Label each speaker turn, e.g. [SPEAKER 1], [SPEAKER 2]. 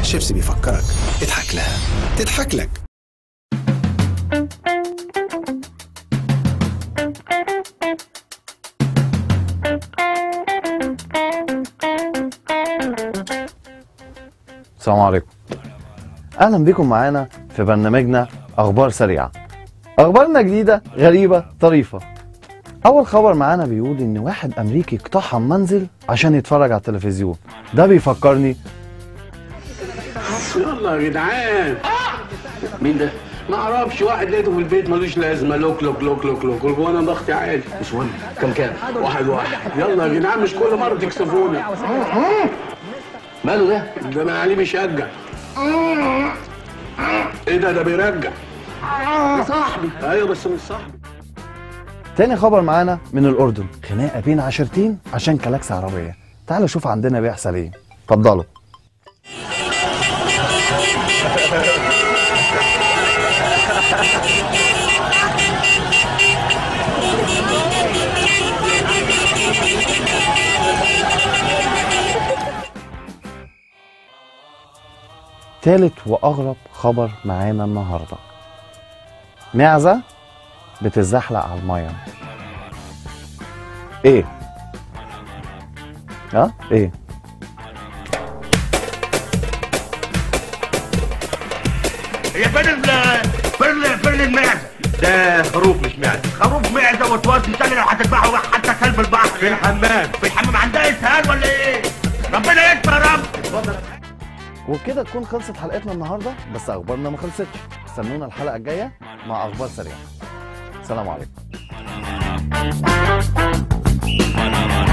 [SPEAKER 1] شيبسي بيفكرك اضحك لها تضحك لك
[SPEAKER 2] السلام عليكم اهلا بكم معانا في برنامجنا اخبار سريعه اخبارنا جديده غريبه طريفه اول خبر معانا بيقول ان واحد امريكي اقتحم منزل عشان يتفرج على التلفزيون ده بيفكرني
[SPEAKER 3] يلا يا جدعان مين ده؟ ما اعرفش واحد لقيته في البيت ملوش لازمه لوك لوك لوك لوك لوك وانا ضغطي عالي مش مهم كم كام؟ واحد واحد يلا يا جدعان مش كل مره تكسفونا ماله ده؟ ده انا عليه بيشجع ايه ده ده بيرجع ده صاحبي ايوه بس مش صاحبي
[SPEAKER 2] تاني خبر معانا من الاردن خناقه بين عشرتين عشان كلاكس عربيه تعالوا شوف عندنا بيحصل ايه اتفضلوا تالت واغرب خبر معانا النهارده معزه بتزحلق على الميه ايه ها ايه
[SPEAKER 4] هي فين ال فين فين المعزه؟ ده خروف مش معزه، خروف معزه وتوصي تاني لو هتذبحه حتى كلب البحر في الحمام، في الحمام عندها اسهال ولا ايه؟ ربنا يكفى يا رب
[SPEAKER 2] وبكده تكون خلصت حلقتنا النهارده بس اخبارنا ما خلصتش استنونا الحلقه الجايه مع اخبار سريعه سلام عليكم